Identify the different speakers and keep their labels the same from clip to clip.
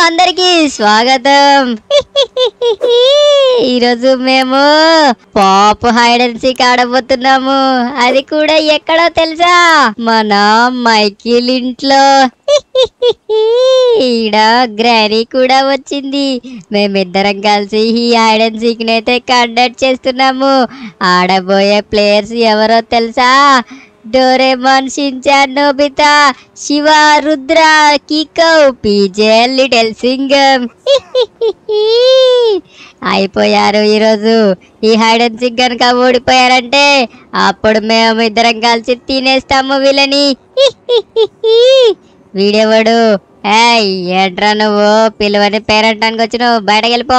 Speaker 1: అందరికి స్వాగతం ఈరోజు మేము పాప్ హైడ్ అండ్ సీక్ ఆడబోతున్నాము అది కూడా ఎక్కడో తెలుసా మన మైకిల్ ఇంట్లో ఈడ గ్రానీ కూడా వచ్చింది మేమిద్దరం కలిసి ఈ హైడ్ అండ్ సీక్ అయితే కండక్ట్ చేస్తున్నాము ఆడబోయే ప్లేయర్స్ ఎవరో తెలుసా Doraemon Shinchan Nobita Shiva Rudra Kicko PJ little Singham అయిపోయారు ఈరోజు ఈ హైడ్ అండ్ సిక్ కనుక ఓడిపోయారంటే అప్పుడు మేము ఇద్దరం కలిసి తినేస్తాము వీళ్ళని వీడెవడు ఏయ్ ఏంట్రా నువ్వు పిలువని పేరంటానికి వచ్చి నువ్వు బయటకు వెళ్ళిపో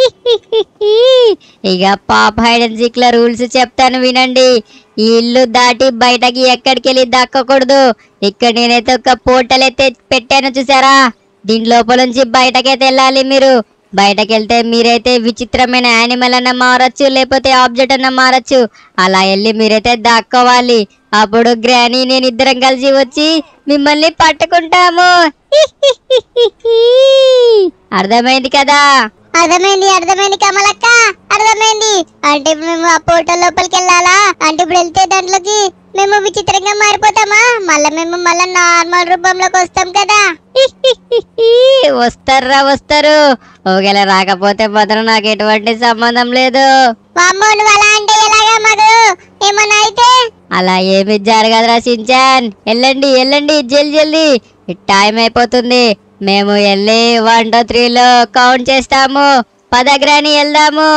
Speaker 1: ఇక పాప హైడ్ అండ్ సీక్ లో రూల్స్ చెప్తాను వినండి ఈ ఇల్లు దాటి బయటకి ఎక్కడికి వెళ్ళి దక్కకూడదు ఇక్కడ నేనైతే ఒక పోర్టల్ అయితే పెట్టాను చూసారా దీని లోపల నుంచి బయటకైతే వెళ్ళాలి మీరు బయటకు వెళ్తే మీరైతే విచిత్రమైన యానిమల్ అన్న మారచ్చు లేకపోతే ఆబ్జెక్ట్ అన్న మారచ్చు అలా వెళ్ళి మీరైతే దాక్కోవాలి అప్పుడు గ్రానీ నేను ఇద్దరం కలిసి వచ్చి మిమ్మల్ని పట్టుకుంటాము అర్థమైంది కదా
Speaker 2: అర్థమైంది అర్థమైంది కమలక్క అర్థమైంది అంటే ఇప్పుడు మేము ఆ పోర్టల్ లోపలికి వెళ్ళాలా అంటే ఇప్పుడు వెళ్తే దాంట్లోకి మేము విచిత్రంగా మారిపోతామా మళ్ళా మేము మళ్ళా నార్మల్ రూపంలోకి వస్తాం కదా
Speaker 1: వస్తారా వస్తారు ఒకవేళ రాకపోతే మాత్రం నాకు ఎటువంటి సంబంధం లేదు
Speaker 2: వామ్మో నువ్వు అలా అంటే ఎలాగా మధు ఏమన్నా అయితే
Speaker 1: అలా ఏమి జరగదురా సించాన్ వెళ్ళండి వెళ్ళండి జల్ది జల్ది టైం అయిపోతుంది మేము వెళ్ళి వన్ టూ త్రీలో కౌంట్ చేస్తాము పద గ్రాని వెళ్దాము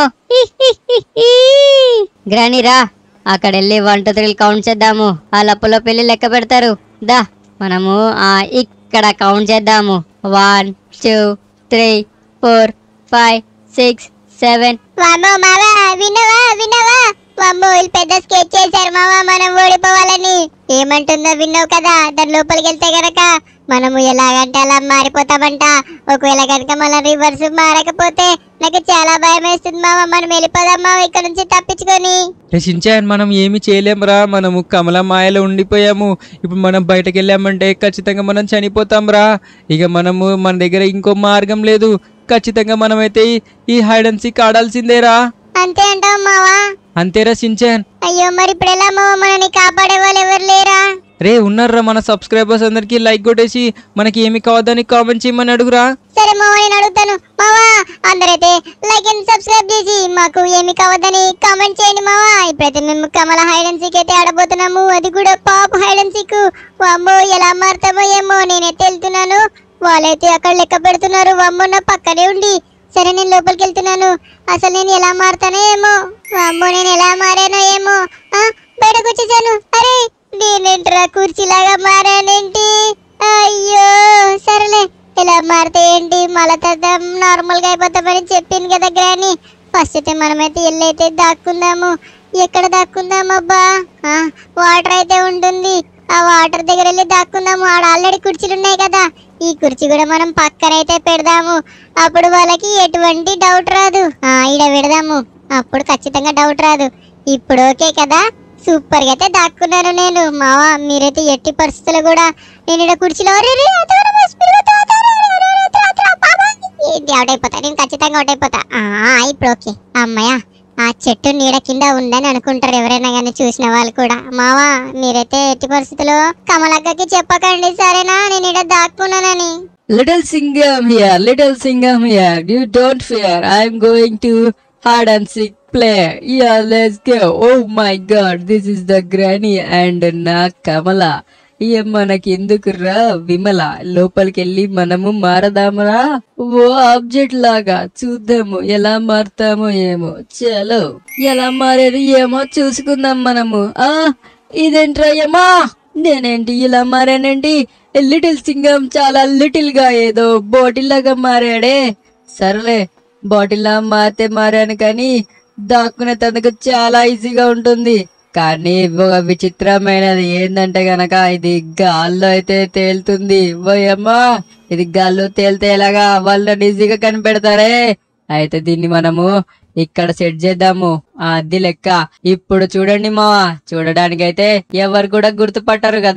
Speaker 1: గ్రాని రా అక్కడ వెళ్ళి వన్ టూ త్రీలు కౌంట్ చేద్దాము ఆ లప్పులో పెళ్లి లెక్క పెడతారు దా మనము ఆ ఇక్కడ కౌంట్ చేద్దాము one two three four five six seven
Speaker 2: వామ్మో మావా వినవా వినవా వామ్మో వీళ్ళు పెద్ద స్కెచ్ చేశారు మావా మనం ఓడిపోవాలని ఏమంటుందో విన్నావు కదా దాని లోపలికి వెళ్తే గనక మనము ఎలాగంటే అలా మారిపోతామంట ఒకవేళ కనుక మన రివర్స్ మారకపోతే నాకు చాలా భయం వేస్తుంది మావా మనం వెళ్ళిపోదాం మావా ఇక్కడ నుంచి తప్పించుకొని
Speaker 3: రచించాను మనం ఏమి చేయలేమురా మనము కమల మాయలో ఉండిపోయాము ఇప్పుడు మనం బయటకు వెళ్ళామంటే ఖచ్చితంగా మనం చనిపోతాం రా ఇక మనము మన దగ్గర ఇంకో మార్గం లేదు ఖచ్చితంగా మనమైతే ఈ- ఈ హైడ్ అండ్ సీక్ ఆడాల్సిందేరా
Speaker 2: అంతే అంటావు మావా
Speaker 3: అంతేరా సించాన్
Speaker 2: అయ్యో మరి ఇప్పుడు ఎలా మావా మనని కాపాడే వాళ్ళు ఎవరు లేరా
Speaker 3: రే ఉన్నారా మన సబ్స్క్రైబర్స్ అందరికి లైక్ కొట్టేసి మనకి ఏమి కావద్దని కామెంట్ చేయమని అడుగురా
Speaker 2: సరే మావా నేను అడుగుతాను మావా అందరైతే లైక్ అండ్ సబ్స్క్రైబ్ చేసి మాకు ఏమి కావద్దని కామెంట్ చేయండి మావా ఇప్పుడైతే మేము కమల హైడ్ అండ్ సీక్ అయితే ఆడబోతున్నాము అది కూడా పాప్ హైడ్ అండ్ సీక్ వామ్మో ఎలా మారుతామో ఏమో నేనైతే వెళ్తున్నాను వాళ్ళైతే అక్కడ లెక్క పెడుతున్నారు వామ్మో నా పక్కనే ఉండి సరే నేను లోపలికి వెళ్తున్నాను అసలు నేను ఎలా మారుతానో ఏమో వామ్మో నేను ఎలా మారానో ఏమో ఆ బయటకు వచ్చేసాను అరే నేనేంట్రా కుర్చీలాగా మారానేంటి అయ్యో సరేలే ఇలా మారితే ఏంటి మళ్ళా తర్వాత నార్మల్ గా అయిపోతామని చెప్పింది కదా గ్రాని ఫస్ట్ అయితే మనమైతే ఎల్లైతే దాక్కుందాము ఎక్కడ దాక్కుందాం అబ్బా ఆ, వాటర్ అయితే ఉంటుంది ఆ వాటర్ దగ్గర వెళ్ళి దాక్కుందాము ఆడ ఆల్రెడీ కుర్చీలు ఉన్నాయి కదా ఈ కుర్చీ కూడా మనం పక్కన అయితే పెడదాము అప్పుడు వాళ్ళకి ఎటువంటి డౌట్ రాదు ఆ ఈడ పెడదాము అప్పుడు ఖచ్చితంగా డౌట్ రాదు ఇప్పుడు ఓకే కదా సూపర్ గా అయితే దాక్కున్నాను నేను మావా మీరైతే ఎట్టి పరిస్థితులు కూడా నేను ఇక్కడ కుర్చీలో అరే, అరే, అతను రా, speed గా రా, అతను రా, రా, రా, రా, రా, రా, బాబా. ఏంటి అవుట్ అయిపోతా నేను ఖచ్చితంగా అవుట్ అయిపోతా ఆ, ఇప్పుడు ఓకే అమ్మయ్య ఆ చెట్టు నీడ కింద ఉందని అనుకుంటారు ఎవరైనా కానీ చూసిన వాళ్ళు కూడా మావా మీరైతే ఎట్టి పరిస్థితుల్లో కమలక్కకి చెప్పకండి సరేనా నేను ఇక్కడ దాక్కున్నానని
Speaker 1: Little Singham here, little Singham here. You don't fear. I'm going to hide and seek play. Yeah, let's go. Oh my god, this is the granny and నా కమల ఇక మనకి ఎందుకురా విమల లోపలికి వెళ్ళి మనము మారదామరా ఓ ఆబ్జెక్ట్ లాగా చూద్దాము ఎలా మారుతామో ఏమో చలో ఎలా మారేది ఏమో చూసుకుందాం మనము ఆ ఇదేంట్రా ఏమా నేనేంటి ఇలా మారానండి లిటిల్ సింగం చాలా లిటిల్ గా ఏదో బాటిల్ లాగా మారాడే సర్లే బాటిల్ లా మారితే మారాను కానీ దాక్కునే తనకు చాలా ఈజీగా ఉంటుంది కానీ ఒక విచిత్రమైనది ఏంటంటే గనక ఇది గాల్లో అయితే తేలుతుంది ఓయమ్మా ఇది గాల్లో తేలితే ఎలాగా వాళ్ళని ఈజీగా కనిపెడతారే అయితే దీన్ని మనము ఇక్కడ సెట్ చేద్దాము ఆ, అది లెక్క ఇప్పుడు చూడండి మా చూడడానికైతే ఎవరు కూడా గుర్తుపట్టారు కదా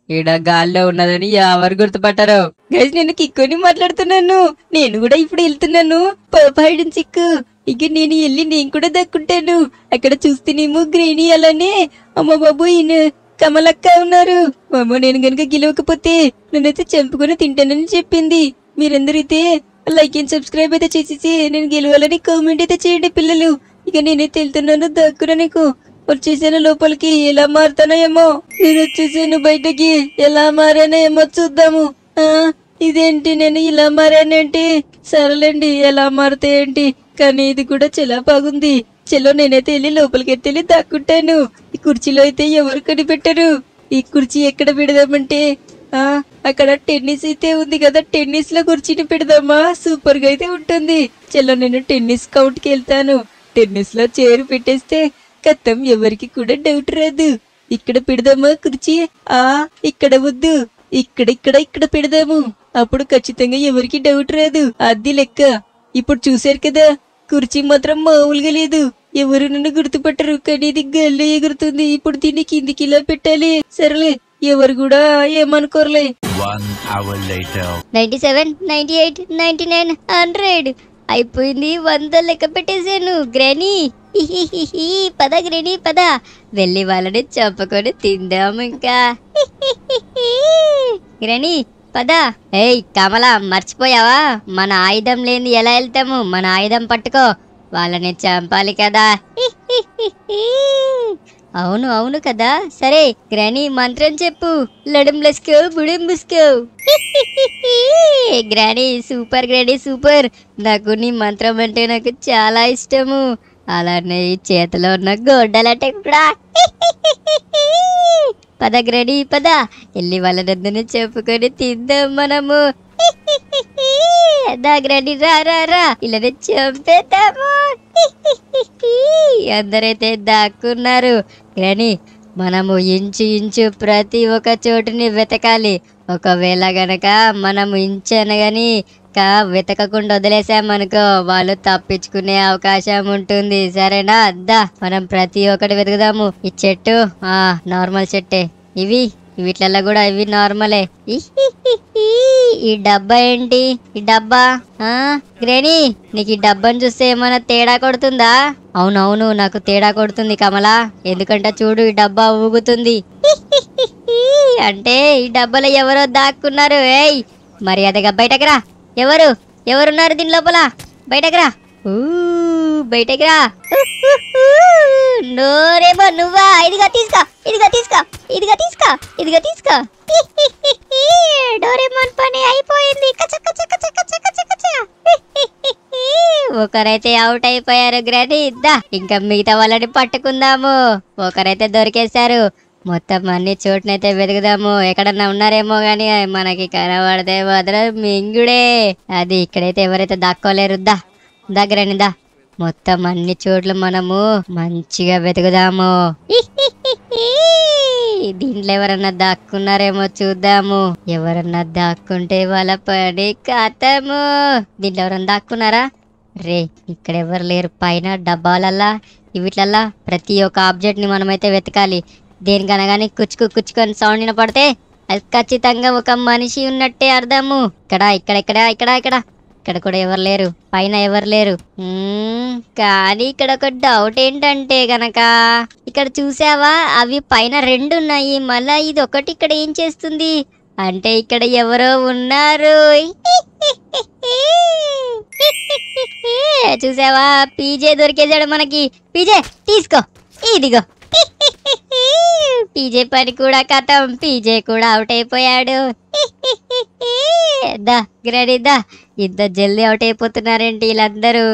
Speaker 1: ఈడ గాల్లో ఉన్నదని ఎవరు గుర్తుపట్టారు గైస్ నేను కిక్కుని మాట్లాడుతున్నాను నేను కూడా ఇప్పుడు వెళ్తున్నాను పాపాయడం చిక్కు ఇక నేను వెళ్ళి నేను కూడా దక్కుంటాను అక్కడ చూస్తేనేమో గ్రీనీ అలానే అమ్మ బాబు ఈయన కమలక్క ఉన్నారు అమ్మ నేను గనుక గెలవకపోతే నన్నైతే చంపుకొని తింటానని చెప్పింది మీరందరైతే లైక్ అండ్ సబ్స్క్రైబ్ అయితే చేసేసి నేను గెలవాలని కామెంట్ అయితే చేయండి పిల్లలు ఇక నేనైతే వెళ్తున్నాను దక్కున నీకు వచ్చేసాను లోపలికి ఎలా మారుతానో ఏమో నేను వచ్చేసాను బయటకి ఎలా మారానో ఏమో చూద్దాము ఆ ఇదేంటి నేను ఇలా మారానేంటి సరేలేండి ఎలా మారితే ఏంటి కానీ ఇది కూడా చాలా బాగుంది చెల్లో నేనైతే వెళ్ళి లోపలికి అయితే వెళ్ళి దాక్కుంటాను ఈ కుర్చీలో అయితే ఎవరు కనిపెట్టరు ఈ కుర్చీ ఎక్కడ పెడదామంటే ఆ అక్కడ టెన్నిస్ అయితే ఉంది కదా టెన్నిస్ లో కుర్చీని పెడదామా సూపర్ గా అయితే ఉంటుంది చలో నేను టెన్నిస్ కౌంట్ కి వెళ్తాను టెన్నిస్ లో చైర్ పెట్టేస్తే కత్తం ఎవరికి కూడా డౌట్ రాదు ఇక్కడ పెడదామా కుర్చీ ఆ ఇక్కడ వద్దు ఇక్కడ ఇక్కడ ఇక్కడ పెడదాము అప్పుడు ఖచ్చితంగా ఎవరికి డౌట్ రాదు అది లెక్క ఇప్పుడు చూశారు కదా కుర్చీ మాత్రం మామూలుగా లేదు ఎవరు నన్ను గుర్తుపట్టరు కానీ ఇది గల్లి ఎగురుతుంది ఇప్పుడు దీన్ని కిందికి ఇలా పెట్టాలి సరేలే ఎవరు కూడా ఏమనుకోరలే
Speaker 4: One hour later.
Speaker 2: Ninety seven ninety eight ninety nine hundred అయిపోయింది వంద లెక్క పెట్టేశాను గ్రానీ హిహిహిహి, పద గ్రానీ పద వెళ్ళి వాళ్ళని చంపుకొని తిందాము ఇంకా హిహిహిహి. గ్రానీ పద ఏయ్ కమల మర్చిపోయావా మన ఆయుధం లేని ఎలా వెళ్తాము మన ఆయుధం పట్టుకో వాళ్ళని చంపాలి కదా హిహిహిహి. అవును అవును కదా సరే గ్రానీ మంత్రం చెప్పు లడం లస్కో బుడం బుస్కో గ్రానీ సూపర్ గ్రానీ సూపర్ నాకు నీ మంత్రం అంటే నాకు చాలా ఇష్టము అలానే ఈ చేతిలో ఉన్న గొడ్డలంటే కూడా పద గ్రానీ పద వెళ్ళి వాళ్ళనందరినీ చెప్పుకొని తిందాం మనము దా గ్రానీ రా రా రా ఇలానే చంపేద్దాము అందరైతే దాక్కున్నారు గ్రానీ మనము ఇంచు ఇంచు ప్రతి ఒక్క చోటుని వెతకాలి ఒకవేళ గనక మనము ఇంచనగాని కా వెతకకుండా వదిలేసామనుకో వాళ్ళు తప్పించుకునే అవకాశం ఉంటుంది సరేనా అద్దా మనం ప్రతి ఒక్కటి వెతుకుదాము ఈ చెట్టు ఆ నార్మల్ చెట్టే ఇవి వీటిలలో కూడా ఇవి నార్మలే ఇహిహిహి. ఈ డబ్బా ఏంటి ఈ డబ్బా ఆ గ్రేని నీకు ఈ డబ్బాని చూస్తే ఏమైనా తేడా కొడుతుందా అవునవును నాకు తేడా కొడుతుంది కమలా ఎందుకంటే చూడు ఈ డబ్బా ఊగుతుంది ఇహిహిహి. అంటే ఈ డబ్బాలో ఎవరో దాక్కున్నారు ఏయ్ మర్యాదగా బయటకు రా ఎవరు ఎవరున్నారు దీని లోపల బయటకు రా ఊ, బయటకు రా నోరేమో నువ్వా ఇదిగా తీసుకో ఇదిగా తీసుకో ఇదిగా తీసుకో ఇదిగా తీసుకో డోరేమోన్ పని అయిపోయింది కచ కచ కచ కచ కచ కచ ఒకరైతే అవుట్ అయిపోయారు గ్రాని ఇద్దా ఇంకా మిగతా వాళ్ళని పట్టుకుందాము ఒకరైతే దొరికేశారు మొత్తం అన్ని చోట్నైతే వెతుకుదాము ఎక్కడన్నా ఉన్నారేమో గాని మనకి కనబడితే మాత్రం మింగుడే అది ఇక్కడైతే ఎవరైతే దాక్కోలేరు దా దగ్గరని దా మొత్తం అన్ని చోట్ల మనము మంచిగా వెతుకుదాము దీంట్లో ఎవరన్నా దాక్కున్నారేమో చూద్దాము ఎవరన్నా దాక్కుంటే వాళ్ళ పని కథము దీంట్లో ఎవరన్నా దాక్కున్నారా రే ఇక్కడ ఎవరు లేరు పైన డబ్బాలల్లా వీటిలల్లా ప్రతి ఒక్క ఆబ్జెక్ట్ ని మనమైతే వెతకాలి దేనికనగాని కుచ్చుకు కుచ్చుకొని సౌండ్ వినపడితే అది ఖచ్చితంగా ఒక మనిషి ఉన్నట్టే అర్థము ఇక్కడ ఇక్కడ ఇక్కడ ఇక్కడ ఇక్కడ ఇక్కడ కూడా ఎవరు లేరు పైన ఎవరు లేరు మ్మ్, కానీ ఇక్కడ ఒక డౌట్ ఏంటంటే గనక ఇక్కడ చూసావా అవి పైన రెండు ఉన్నాయి మళ్ళా ఇది ఒకటి ఇక్కడ ఏం చేస్తుంది అంటే ఇక్కడ ఎవరో ఉన్నారు చూసావా పీజే దొరికేసాడు మనకి పీజే తీసుకో ఇదిగో పీజే పని కూడా కథం పీజే కూడా అవుట్ అయిపోయాడు దా గ్రాడీ దా ఇంత జల్దీ అవుట్ అయిపోతున్నారేంటి వీళ్ళందరూ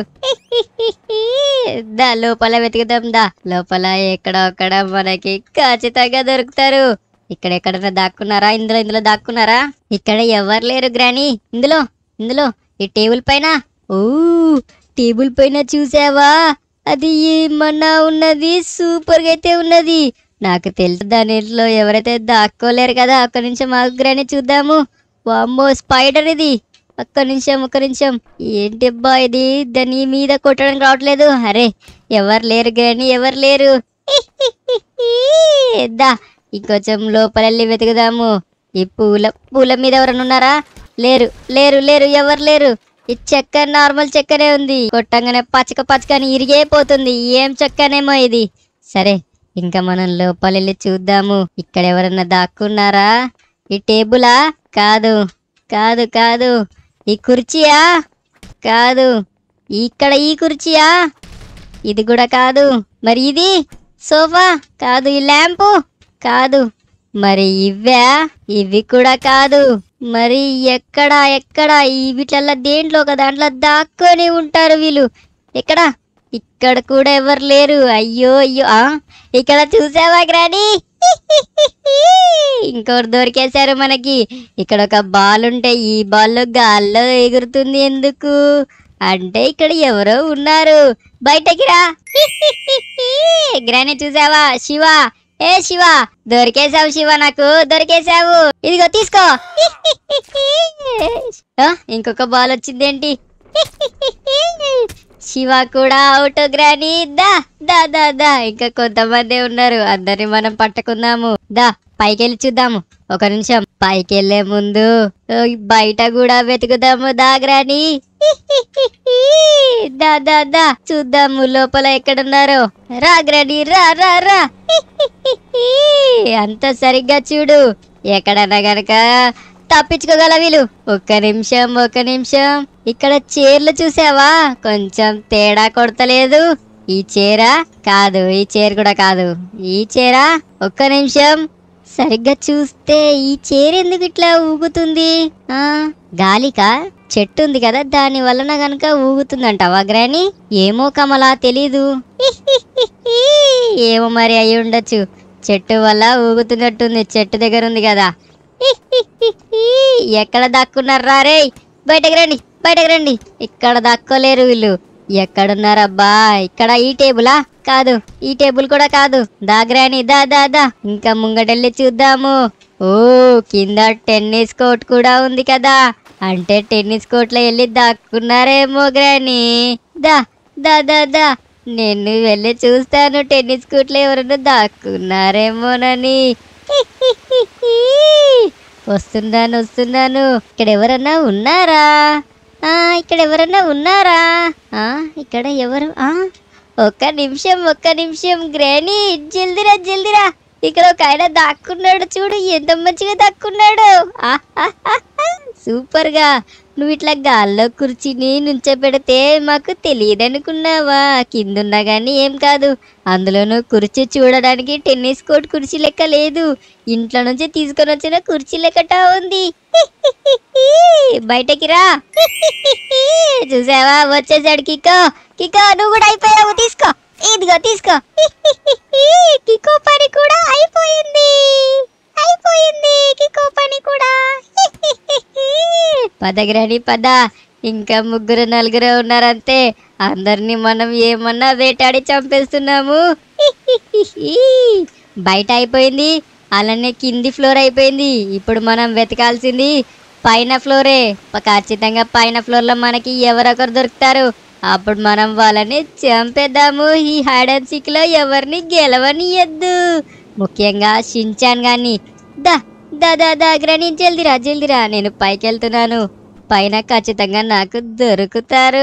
Speaker 2: దా లోపల వెతుకుదాం దా లోపల ఎక్కడ ఒక్కడ మనకి ఖచ్చితంగా దొరుకుతారు ఇక్కడ ఎక్కడైనా దాక్కున్నారా ఇందులో ఇందులో దాక్కున్నారా ఇక్కడ ఎవరు లేరు గ్రాని ఇందులో ఇందులో ఈ టేబుల్ పైన ఓ టేబుల్ పైన చూసావా అది ఏమన్నా ఉన్నది సూపర్ గా అయితే ఉన్నది నాకు తెలుసు దానిలో ఎవరైతే దాక్కోలేరు కదా ఒక్క నిమిషం ఆగ్రాని చూద్దాము వామ్మో స్పైడర్ ఇది ఒక్క నిమిషం ఒక్క నిమిషం ఏంటి అబ్బా ఇది దాని మీద కొట్టడానికి రావట్లేదు అరే ఎవరు లేరు గ్రాని ఎవరు లేరు దా ఇంకొంచెం లోపల వెళ్ళి వెతుకుదాము ఈ పూల పూల మీద ఎవరైనా ఉన్నారా లేరు లేరు లేరు ఎవరు లేరు ఈ చెక్క నార్మల్ చెక్కనే ఉంది కొట్టంగానే పచ్చక పచ్చక అని ఇరిగే పోతుంది ఏం చెక్కనేమో ఇది సరే ఇంకా మనం లోపల వెళ్ళి చూద్దాము ఇక్కడ ఎవరన్నా దాక్కున్నారా ఈ టేబులా కాదు కాదు కాదు ఈ కుర్చీయా కాదు ఇక్కడ ఈ కుర్చీయా ఇది కూడా కాదు మరి ఇది సోఫా కాదు ఈ ల్యాంపు కాదు మరి ఇవ్వా ఇవి కూడా కాదు మరి ఎక్కడ ఎక్కడ ఈ వీటిల్లో దేంట్లో ఒక దాంట్లో దాక్కొని ఉంటారు వీళ్ళు ఎక్కడ ఇక్కడ కూడా ఎవరు లేరు అయ్యో అయ్యో ఆ ఇక్కడ చూసావా గ్రాని ఇంకోరు దొరికేశారు మనకి ఇక్కడ ఒక బాల్ ఉంటే ఈ బాల్ గాల్లో ఎగురుతుంది ఎందుకు అంటే ఇక్కడ ఎవరో ఉన్నారు బయటకి రా గ్రాని చూసావా శివ ఏ శివ దొరికేశావు శివ నాకు దొరికేశావు ఇదిగో తీసుకో ఆ, ఇంకొక బాల్ వచ్చిందేంటి శివ కూడా అవుట్ గ్రాని దా దా దా దా ఇంకా కొంతమంది ఉన్నారు అందరిని మనం పట్టుకుందాము దా పైకెళ్ళి చూద్దాము ఒక నిమిషం పైకెళ్లే ముందు ఓ, బయట కూడా వెతుకుదాము దా గ్రాని దా దా దా చూద్దాము లోపల ఎక్కడున్నారో రా గ్రాని రా రా రా అంత సరిగ్గా చూడు ఎక్కడన్నా గనక తప్పించుకోగల వీళ్ళు ఒక్క నిమిషం ఒక్క నిమిషం ఇక్కడ చీరలు చూసావా కొంచెం తేడా కొడతలేదు ఈ చీర కాదు ఈ చీర కూడా కాదు ఈ చీర ఒక్క నిమిషం సరిగ్గా చూస్తే ఈ చీర ఎందుకు ఇట్లా ఊగుతుంది ఆ గాలికా చెట్టు ఉంది కదా దాని వలన గనక ఊగుతుందంటావా గ్రాని ఏమో కమలా తెలీదు ఏమో మరి అయి ఉండొచ్చు చెట్టు వల్ల ఊగుతున్నట్టుంది చెట్టు దగ్గర ఉంది కదా ఎక్కడ దాక్కున్నారా రే బయటకు రండి బయటకు రండి ఇక్కడ దాక్కోలేరు వీళ్ళు ఎక్కడున్నారబ్బా ఇక్కడ ఈ టేబులా కాదు ఈ టేబుల్ కూడా కాదు దాగ్రాని దా దా దా ఇంకా ముంగటెళ్ళి చూద్దాము ఓ కింద టెన్నిస్ కోర్ట్ కూడా ఉంది కదా అంటే టెన్నిస్ కోర్ట్ లో వెళ్ళి దాక్కున్నారేమో గ్రాని దా దా దా దా నేను వెళ్ళి చూస్తాను టెన్నిస్ కోర్ట్ లో ఎవరైనా దాక్కున్నారేమోనని వస్తున్నాను వస్తున్నాను ఇక్కడ ఎవరన్నా ఉన్నారా ఆ ఇక్కడ ఎవరన్నా ఉన్నారా ఆ ఇక్కడ ఎవరు ఆ ఒక్క నిమిషం ఒక్క నిమిషం గ్రాని జల్దిరా జల్దిరా ఇక్కడ ఒక ఆయన దాక్కున్నాడు చూడు ఎంత మంచిగా దాక్కున్నాడు సూపర్ గా నువ్వు ఇట్లా గాల్లో కుర్చీని నుంచోబెడితే మాకు తెలియదనుకున్నావా కిందున్నా గానీ ఏం కాదు అందులోనూ కుర్చీ చూడడానికి టెన్నిస్ కోర్ట్ కుర్చీ లెక్క లేదు ఇంట్లో నుంచి తీసుకొని వచ్చిన కుర్చీ లెక్కట ఉంది బయటకి రా చూసావా వచ్చేసాడు కికో కికో నువ్వు కూడా అయిపోయావు తీసుకో ఇదిగో తీసుకో కికో పని కూడా అయిపోయింది అయిపోయింది కికో పని కూడా పదగిరని పద ఇంకా ముగ్గురు నలుగురు ఉన్నారంతే అందరినీ మనం ఏమన్నా వేటాడి చంపేస్తున్నాము బయట అయిపోయింది అలానే కింది ఫ్లోర్ అయిపోయింది ఇప్పుడు మనం వెతకాల్సింది పైన ఫ్లోరే ప- ఖచ్చితంగా పైన ఫ్లోర్లో మనకి ఎవరొకరు దొరుకుతారు అప్పుడు మనం వాళ్ళని చంపేద్దాము ఈ హైడ్ అండ్ సీక్ లో ఎవరిని గెలవనియద్దు ముఖ్యంగా షించాన్ గాని దా దా దా దా గ్రాని జల్దిరా జల్దిరా నేను పైకి వెళ్తున్నాను పైన ఖచ్చితంగా నాకు దొరుకుతారు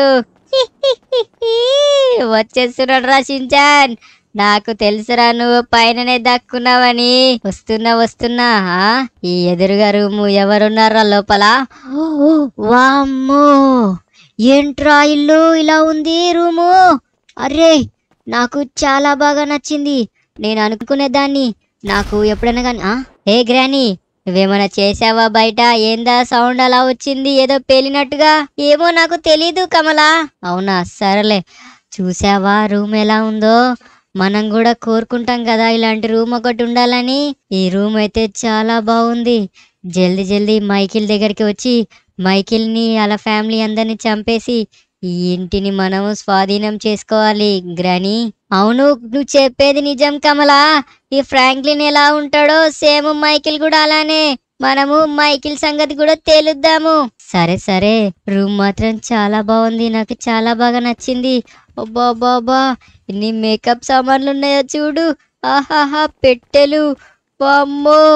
Speaker 2: వచ్చేస్తున్నాడు రా షించాన్ నాకు తెలుసురా నువ్వు పైననే దక్కున్నావని వస్తున్నా వస్తున్నా ఆ? ఈ ఎదురుగా రూము ఎవరున్నారా లోపల ఓ, వామ్మో ఏంట్రా ఇల్లు ఇలా ఉంది రూము అరే నాకు చాలా బాగా నచ్చింది నేను అనుకునేదాన్ని నాకు ఎప్పుడైనా కానీ ఏ గ్రాని నువ్వేమైనా చేసావా బయట ఏందా సౌండ్ అలా వచ్చింది ఏదో పేలినట్టుగా ఏమో నాకు తెలీదు కమలా అవునా సరేలే చూసావా రూమ్ ఎలా ఉందో మనం కూడా కోరుకుంటాం కదా ఇలాంటి రూమ్ ఒకటి ఉండాలని ఈ రూమ్ అయితే చాలా బాగుంది జల్దీ జల్దీ మైకిల్ దగ్గరికి వచ్చి మైకిల్ని అలా ఫ్యామిలీ అందరిని చంపేసి ఈ ఇంటిని మనము స్వాధీనం చేసుకోవాలి గ్రాని అవును నువ్వు చెప్పేది నిజం కమలా ఈ ఫ్రాంక్లిన్ ఎలా ఉంటాడో సేమ్ మైకిల్ కూడా అలానే మనము మైకిల్ సంగతి కూడా తేలుద్దాము సరే సరే రూమ్ మాత్రం చాలా బాగుంది నాకు చాలా బాగా నచ్చింది అబ్బా బాబా ఎన్ని మేకప్ సామాన్లు ఉన్నాయో చూడు ఆహాహా పెట్టెలు వామ్మో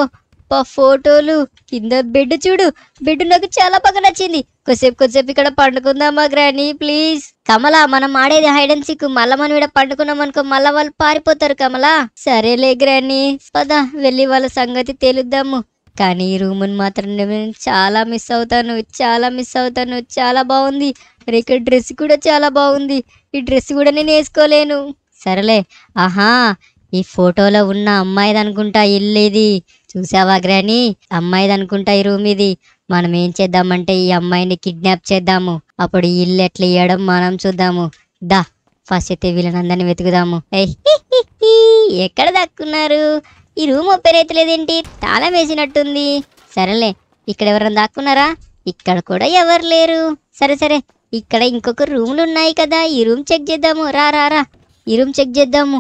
Speaker 5: అబ్బా ఫోటోలు కింద బెడ్ చూడు బెడ్ నాకు చాలా బాగా నచ్చింది కొద్దిసేపు కొద్దిసేపు ఇక్కడ పండుకుందామా గ్రాని ప్లీజ్ కమలా మనం ఆడేది హైడ్ అండ్ సిక్ మళ్ళా మనం ఇక్కడ పండుకున్నాం అనుకో మళ్ళా వాళ్ళు పారిపోతారు కమలా సరేలే గ్రాని పద వెళ్ళి వాళ్ళ సంగతి తేలుద్దాము కానీ ఈ రూమ్ని మాత్రం నేను చాలా మిస్ అవుతాను చాలా మిస్ అవుతాను చాలా బాగుంది మరి ఇక్కడ డ్రెస్ కూడా చాలా బాగుంది ఈ డ్రెస్ కూడా నేను వేసుకోలేను సరేలే ఆహా ఈ ఫోటోలో ఉన్న అమ్మాయిది అనుకుంటా ఇల్లు ఇది చూసావా గ్రాని అమ్మాయిది అనుకుంటా ఈ రూమ్ ఇది మనం ఏం చేద్దామంటే ఈ అమ్మాయిని కిడ్నాప్ చేద్దాము అప్పుడు ఈ ఇల్లు ఎట్లా ఇయ్యడం మనం చూద్దాము దా ఫస్ట్ అయితే వీళ్ళనందరినీ వెతుకుదాము ఏయ్ హి హి హి, ఎక్కడ దాక్కున్నారు ఈ రూమ్ ఓపెన్ అవుతలేదేంటి తాళం వేసినట్టుంది సరేలే ఇక్కడ ఎవరైనా దాక్కున్నారా ఇక్కడ కూడా ఎవరు లేరు సరే సరే ఇక్కడ ఇంకొక రూమ్లు ఉన్నాయి కదా ఈ రూమ్ చెక్ చేద్దాము రా రా రా ఈ రూమ్ చెక్ చేద్దాము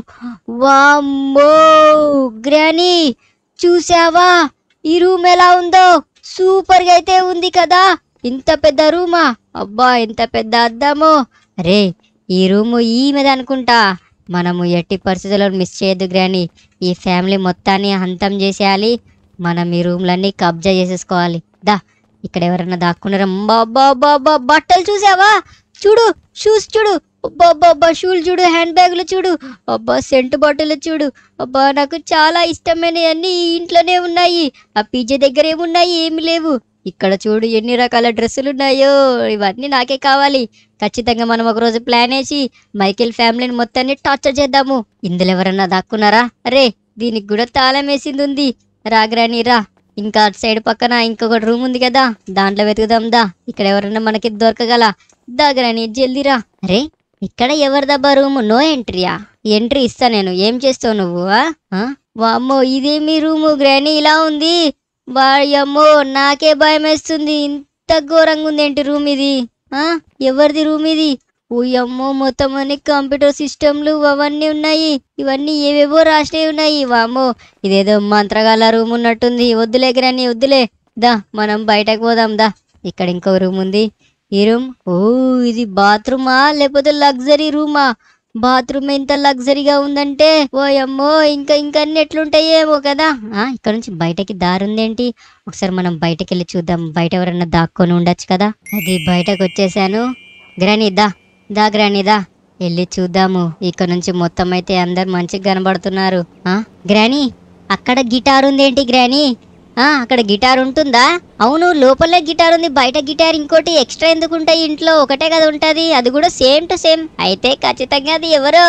Speaker 5: వామ్మో గ్రానీ చూసావా ఈ రూమ్ ఎలా ఉందో సూపర్ గా అయితే ఉంది కదా ఇంత పెద్ద రూమా అబ్బా ఎంత పెద్ద అద్దమో అరే ఈ రూము ఈమెది అనుకుంటా మనము ఎట్టి పరిస్థితుల్లో మిస్ చేయొద్దు గ్రాని ఈ ఫ్యామిలీ మొత్తాన్ని అంతం చేసేయాలి మనం ఈ రూమ్లన్నీ కబ్జా చేసేసుకోవాలి దా ఇక్కడ ఎవరన్నా దాక్కున్నారా అబ్బా అబ్బా అబ్బా బట్టలు చూసావా చూడు షూస్ చూడు అబ్బా అబ్బా అబ్బా షూలు చూడు హ్యాండ్ బ్యాగులు చూడు అబ్బా సెంటు బాటిల్ చూడు అబ్బా నాకు చాలా ఇష్టమైనవి అన్ని ఈ ఇంట్లోనే ఉన్నాయి ఆ పీజే దగ్గర ఏమున్నాయి ఏమి లేవు ఇక్కడ చూడు ఎన్ని రకాల డ్రెస్సులు ఉన్నాయో ఇవన్నీ నాకే కావాలి ఖచ్చితంగా మనం ఒక రోజు ప్లాన్ వేసి మైకేల్ ఫ్యామిలీని మొత్తాన్ని టార్చర్ చేద్దాము ఇందులో ఎవరన్నా దాక్కున్నారా అరే దీనికి కూడా తాళం వేసింది ఉంది రాగ్రాని రా ఇంకా అటు సైడ్ పక్కన ఇంకొక రూమ్ ఉంది కదా దాంట్లో వెతుకుదాం దా ఇక్కడ ఎవరైనా మనకి దొరకగల దాగ్రాని జల్దీరా అరే ఇక్కడ ఎవరిదబ్బా రూమ్ నో ఎంట్రీయా ఎంట్రీ ఇస్తా నేను ఏం చేస్తావు నువ్వు ఆ? ఆ? వామ్మో ఇదేమి రూము గ్రాని ఇలా ఉంది వాయమ్మో నాకే భయం వేస్తుంది ఇంత ఘోరంగా ఉంది ఏంటి రూమ్ ఇది ఆ ఎవరిది రూమ్ ఇది ఓయమ్మో మొత్తం అన్ని కంప్యూటర్ సిస్టంలు అవన్నీ ఉన్నాయి ఇవన్నీ ఏవేవో రాసినవి ఉన్నాయి వామ్మో ఇదేదో మంత్రగాల రూమ్ ఉన్నట్టుంది వద్దులే గ్రాని వద్దులే దా మనం బయటకు పోదాం దా ఇక్కడ ఇంకో రూమ్ ఉంది ఈ రూమ్ ఓ ఇది బాత్రూమా లేకపోతే లగ్జరీ రూమా బాత్రూమ్ ఎంత లగ్జరీగా ఉందంటే ఓ అమ్మో ఇంకా ఇంకా అన్ని ఎట్లుంటాయేమో కదా ఆ ఇక్కడ నుంచి బయటకి దారి ఉందేంటి ఒకసారి మనం బయటకి వెళ్ళి చూద్దాం బయట ఎవరన్నా దాక్కొని ఉండొచ్చు కదా అది బయటకు వచ్చేసాను గ్రాని దా దా గ్రాని దా వెళ్ళి చూద్దాము ఇక్కడ నుంచి మొత్తం అయితే అందరు మంచిగా కనబడుతున్నారు ఆ గ్రాని అక్కడ గిటార్ ఉందేంటి గ్రాని ఆ అక్కడ గిటార్ ఉంటుందా అవును లోపల గిటార్ ఉంది బయట గిటార్ ఇంకోటి ఎక్స్ట్రా ఎందుకు ఉంటాయి ఇంట్లో ఒకటే కదా ఉంటది అది కూడా సేమ్ టు సేమ్ అయితే ఖచ్చితంగా అది ఎవరు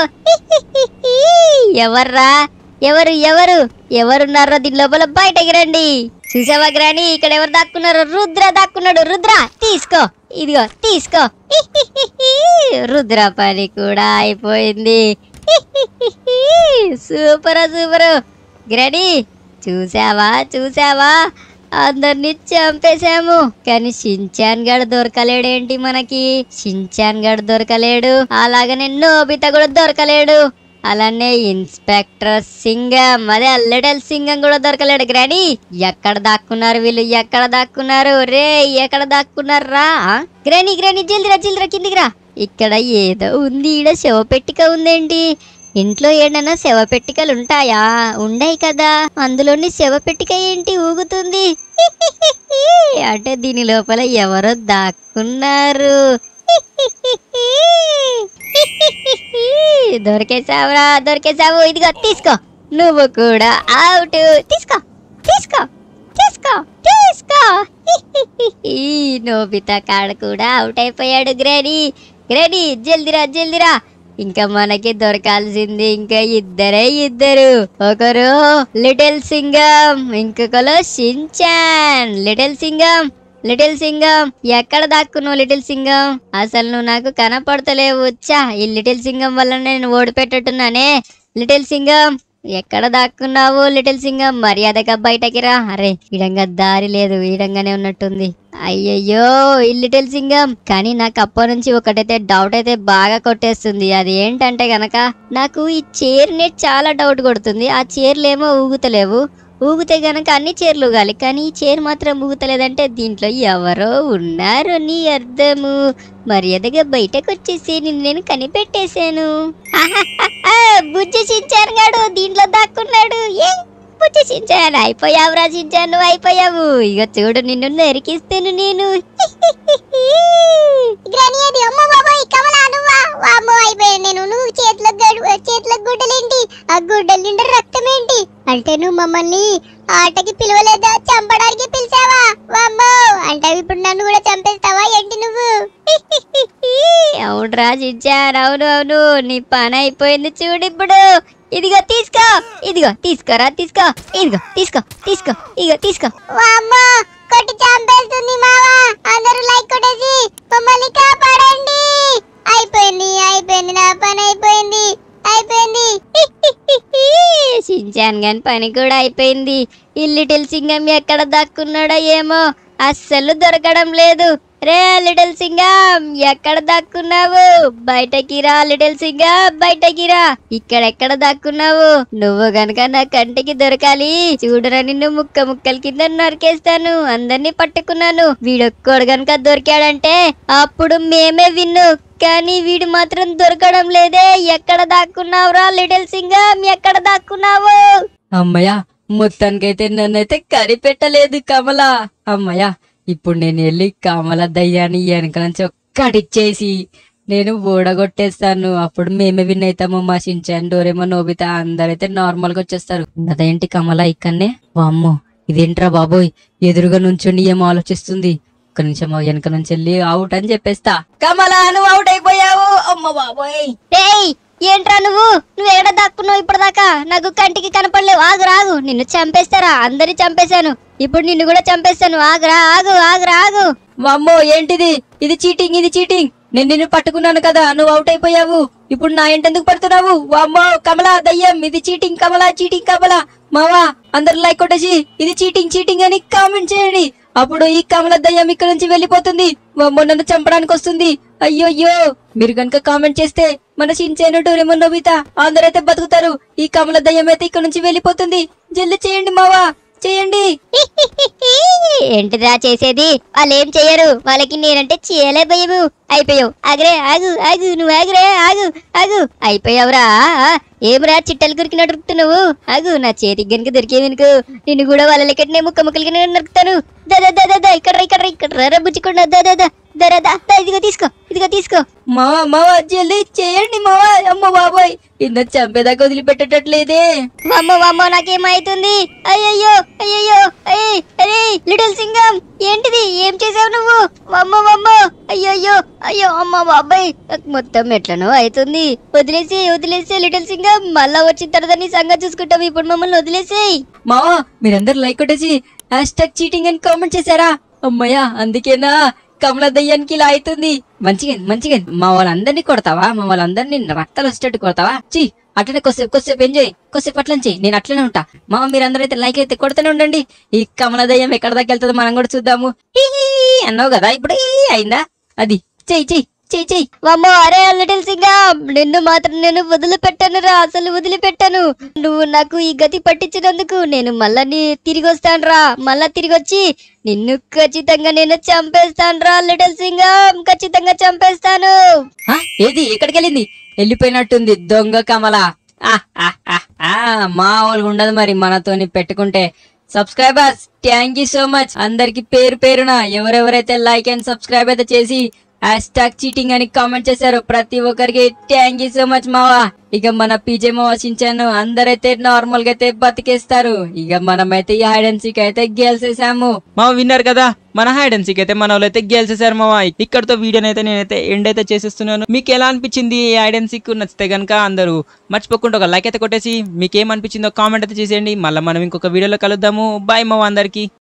Speaker 5: ఎవర్రా ఎవరు ఎవరు ఎవరున్నారో దీని లోపల బయటకి రండి చూసావా గ్రాని ఇక్కడ ఎవరు దాక్కున్నారు రుద్ర దాక్కున్నాడు రుద్ర తీసుకో ఇదిగో తీసుకో రుద్ర పని కూడా అయిపోయింది సూపర్ సూపర్ గ్రాని చూసావా చూసావా అందరిని చంపేశాము కానీ షించాన్ గడు దొరకలేడేంటి మనకి షించాన్ గడు దొరకలేడు అలాగనే నోబిత కూడా దొరకలేడు అలానే ఇన్స్పెక్టర్ సింగం అదే లిటిల్ సింగం కూడా దొరకలేడు గ్రాని ఎక్కడ దాక్కున్నారు వీళ్ళు ఎక్కడ దాక్కున్నారు రే ఎక్కడ దాక్కున్నారు రా గ్రాని గ్రాని జల్దిరా జల్దిరా కిందికి రా ఇక్కడ ఏదో ఉంది ఈడ శవపెట్టిక ఉందేంటి ఇంట్లో ఏడన్నా శవపెట్టికలు ఉంటాయా ఉండయి కదా అందులోని శవపెట్టిక ఏంటి ఊగుతుంది అంటే దీని లోపల ఎవరో దాక్కున్నారు దొరికేసావురా దొరికేసావు ఇదిగో తీసుకో నువ్వు కూడా అవుట్ తీసుకో తీసుకో తీసుకో తీసుకో ఈ నోబితా కాడ కూడా అవుట్ అయిపోయాడు గ్రేని గ్రేని జల్దిరా జల్దిరా ఇంకా మనకి దొరకాల్సింది ఇంకా ఇద్దరే ఇద్దరు ఒకరు లిటిల్ సింగం ఇంకొకరు Shinchan little Singham little Singham ఎక్కడ దాక్కున్నావు లిటిల్ సింగం అసలు నువ్వు నాకు కనపడతలేవు వచ్చా ఈ లిటిల్ సింగం వల్ల నేను ఓడిపెట్టున్నానే లిటిల్ సింగం ఎక్కడ దాక్కున్నావు లిటిల్ సింగం మర్యాదగా బయటకి రా అరే ఇడంగా దారి లేదు ఈడంగానే ఉన్నట్టుంది అయ్యయ్యో ఈ లిటిల్ సింగం కానీ నాకు అప్పటి నుంచి ఒకటైతే డౌట్ అయితే బాగా కొట్టేస్తుంది అది ఏంటంటే గనక నాకు ఈ చైర్ నే చాలా డౌట్ కొడుతుంది ఆ చైర్లు ఏమో ఊగుతలేవు ఊగితే గనక అన్ని చీరలు ఊగాలి కానీ ఈ చీర మాత్రం ఊగుతలేదంటే దీంట్లో ఎవరో ఉన్నారు నీ అర్థము మర్యాదగా బయటకు వచ్చేసి నిన్ను నేను కనిపెట్టేశాను ఆహాహాహా, బుజ్జి చించారు గాడు దీంట్లో దాక్కున్నాడు ఏ పుచ్చి చించాను అయిపోయావురా చించాను నువ్వు అయిపోయావు ఇక చూడు నిన్ను నరికిస్తాను నేను
Speaker 2: గ్రాని అది అమ్మ బాబాయ్ కమలా నువ్వా వామ్మో అయిపోయాను నేను నువ్వు చేతిలో గడు చేతిలో గుడ్డలేంటి ఆ గుడ్డల నిండా రక్తం ఏంటి అంటే నువ్వు మమ్మల్ని ఆటకి పిలవలేదా చంపడానికి పిలిచావా వామ్మో అంటే ఇప్పుడు నన్ను కూడా చంపేస్తావా ఏంటి నువ్వు
Speaker 5: అవునరా చించాను అవును అవును నీ పని అయిపోయింది చూడు ఇప్పుడు ఇదిగో తీసుకో ఇదిగో తీసుకోరా తీసుకో ఇదిగో తీసుకో తీసుకో ఇదిగో తీసుకో
Speaker 2: వామ్మో కొట్టి చంపేస్తుంది మావా అందరూ లైక్ కొట్టేసి మమ్మల్ని కాపాడండి అయిపోయింది అయిపోయింది నా పని అయిపోయింది అయిపోయింది
Speaker 5: సించాన్ గాని పని కూడా అయిపోయింది ఈ లిటిల్ సింగం ఎక్కడ దాక్కున్నాడో ఏమో అస్సలు దొరకడం లేదు రే లిటిల్ సింగం ఎక్కడ దాక్కున్నావు బయటకి రా లిటిల్ సింగం బయటకి రా ఇక్కడెక్కడ దాక్కున్నావు నువ్వు గనక నా కంటికి దొరకాలి చూడరా నిన్ను ముక్క ముక్కల కింద నరికేస్తాను అందరినీ పట్టుకున్నాను వీడొక్కడు గనక దొరికాడంటే అప్పుడు మేమే విన్ను కానీ వీడు మాత్రం దొరకడం లేదే ఎక్కడ దాక్కున్నావురా లిటిల్ సింగం ఎక్కడ దాక్కున్నావు
Speaker 1: అమ్మయ్య మొత్తానికైతే నన్నైతే కనిపెట్టలేదు కమల అమ్మయ్య ఇప్పుడు నేను వెళ్ళి కమల దయ్యాన్ని వెనక నుంచి ఒక్కటిచ్చేసి నేను ఓడగొట్టేస్తాను అప్పుడు మేమే విన్ అవుతాము మా షించాన్ డోరేమో నోబితా అందరైతే నార్మల్ గా వచ్చేస్తారు అదేంటి కమల ఇక్కడనే వామ్మో ఇదేంట్రా బాబోయ్ ఎదురుగా నుంచుని ఏమో ఆలోచిస్తుంది ఒక్క నిమిషం వెనక నుంచి వెళ్ళి అవుట్ అని చెప్పేస్తా కమల నువ్వు అవుట్ అయిపోయావు అమ్మ బాబోయ్
Speaker 5: ఏయ్ ఏంట్రా నువ్వు నువ్వు ఎక్కడ దాక్కున్నావు ఇప్పటిదాకా నాకు కంటికి కనపడలేవు ఆగు రాగు నిన్ను చంపేస్తారా అందరి చంపేశాను ఇప్పుడు నిన్ను కూడా చంపేస్తాను ఆగురా ఆగు ఆగురా ఆగు
Speaker 1: వామ్మో ఏంటిది ఇది చీటింగ్ ఇది చీటింగ్ నేను నిన్ను పట్టుకున్నాను కదా నువ్వు అవుట్ అయిపోయావు ఇప్పుడు నా ఎంటెందుకు పడుతున్నావు వామ్మో కమలా దయ్యం ఇది చీటింగ్ కమలా చీటింగ్ కమలా మావా అందరు లైక్ కొట్టేసి ఇది చీటింగ్ చీటింగ్ అని కామెంట్ చేయండి అప్పుడు ఈ కమల దయ్యం ఇక్కడ నుంచి వెళ్ళిపోతుంది వామ్మో నన్ను చంపడానికి వస్తుంది అయ్యో అయ్యో మీరు కనుక కామెంట్ చేస్తే మన షించేను డోరేమో నోబితా అందరైతే బతుకుతారు ఈ కమల దయ్యం అయితే ఇక్కడ నుంచి వెళ్ళిపోతుంది జల్దీ చేయండి మావా చేయండి
Speaker 5: ఏంటిరా చేసేది వాళ్ళు ఏం చెయ్యరు వాళ్ళకి నేనంటే చేయలే భయము అయిపోయావు ఆగరే ఆగు ఆగు నువ్వు ఆగురే ఆగు ఆగు అయిపోయావురా ఆ, ఏమిరా చిట్టలు కురికిన నరుకుతున్నావు ఆగు నా చేతికి గనుక దొరికే వెనుక నిన్ను కూడా వాళ్ళ లెక్కనే ముక్క ముక్కలకి నరుకుతాను దా దా దా దా దా ఇక్కడ రా, ఇక్కడ రా, ఇక్కడ రా, రా బుజ్జికొండ దా దా దా దా రా, దా దా, ఇదిగో తీసుకో ఇదిగో తీసుకో
Speaker 1: మావా మావా జల్దీ చేయండి మావా అమ్మ బాబాయ్ ఇంత చంపేదాకా వదిలిపెట్టేటట్లేదే
Speaker 5: వామ్మో వామ్మో నాకేమైతుంది అయ్యయ్యో అయ్యయ్యో అయ్యి అరే లిటిల్ సింగం ఏంటిది ఏం చేసావు నువ్వు వామ్మో వామ్మో అయ్యయ్యో అయ్యో అమ్మ బాబాయ్ నాకు మొత్తం ఎట్లనో అవుతుంది వదిలేసి వదిలేసి లిటిల్ సింగం మళ్ళా వచ్చిన తర్వాత నీ సంగతి చూసుకుంటాం ఇప్పుడు మమ్మల్ని వదిలేసేయ్
Speaker 1: మావా మీరందరూ లైక్ కొట్టేసి హ్యాష్ ట్యాగ్ చీటింగ్ అని కామెంట్ చేశారా అమ్మయ్యా అందుకేనా కమల దయ్యానికి ఇలా అవుతుంది మంచిగా మంచిగా మా వాళ్ళందరినీ కొడతావా మా వాళ్ళందరినీ రక్తాలు వచ్చేటట్టు కొడతావా చీ అట్లనే కొద్దిసేపు కొద్దిసేపు ఎంజాయ్ కొద్దిసేపు అట్లని చెయ్యి నేను అట్లనే ఉంటా మా మీరందరూ అయితే లైక్ అయితే కొడుతూనే ఉండండి ఈ కమల దయ్యం ఎక్కడ దాకా వెళ్తుందో మనం కూడా చూద్దాము ఈ అన్నావు కదా ఇప్పుడు ఈ అయిందా అది చెయ్యి చెయ్యి చెయ్యి చెయ్యి
Speaker 5: వామ్మో అరే లిటిల్ సింగం నిన్ను మాత్రం నేను వదిలిపెట్టాను రా అసలు వదిలిపెట్టాను నువ్వు నాకు ఈ గతి పట్టించినందుకు నేను మళ్ళా నీ తిరిగి వస్తాను రా మళ్ళా తిరిగి వచ్చి నిన్ను ఖచ్చితంగా నేను చంపేస్తాను రా లిటిల్ సింగం ఖచ్చితంగా చంపేస్తాను
Speaker 1: ఆ, ఏది ఎక్కడికి వెళ్ళింది వెళ్ళిపోయినట్టుంది దొంగ కమల ఆ, ఆ, ఆ, ఆ, మామూలుగా ఉండదు మరి మనతోని పెట్టుకుంటే subscribers thank you so much అందరికి పేరు పేరున ఎవరెవరైతే లైక్ అండ్ సబ్స్క్రైబ్ అయితే చేసి హ్యాష్ ట్యాగ్ చీటింగ్ అని కామెంట్ చేశారు ప్రతి ఒక్కరికి థ్యాంక్ యూ సో మచ్ మావా ఇక మన పీజే మోసించాను అందరైతే నార్మల్ గా అయితే బతికేస్తారు ఇక మనమైతే ఈ హైడ్ అండ్ సీక్ అయితే గెలిచేసాము
Speaker 3: మా విన్నారు కదా మన హైడ్ అండ్ సీక్ అయితే మన వాళ్ళు అయితే గెలిచేసారు మామ ఇక్కడతో వీడియోని అయితే నేనైతే ఎండ్ అయితే చేసేస్తున్నాను మీకు ఎలా అనిపించింది ఈ హైడ్ అండ్ సీక్ నచ్చితే కనుక అందరూ మర్చిపోకుండా ఒక లైక్ అయితే కొట్టేసి మీకు ఏమనిపించిందో కామెంట్ అయితే చేసేయండి మళ్ళీ మనం ఇంకొక వీడియోలో కలుద్దాము బాయ్ మామ అందరికి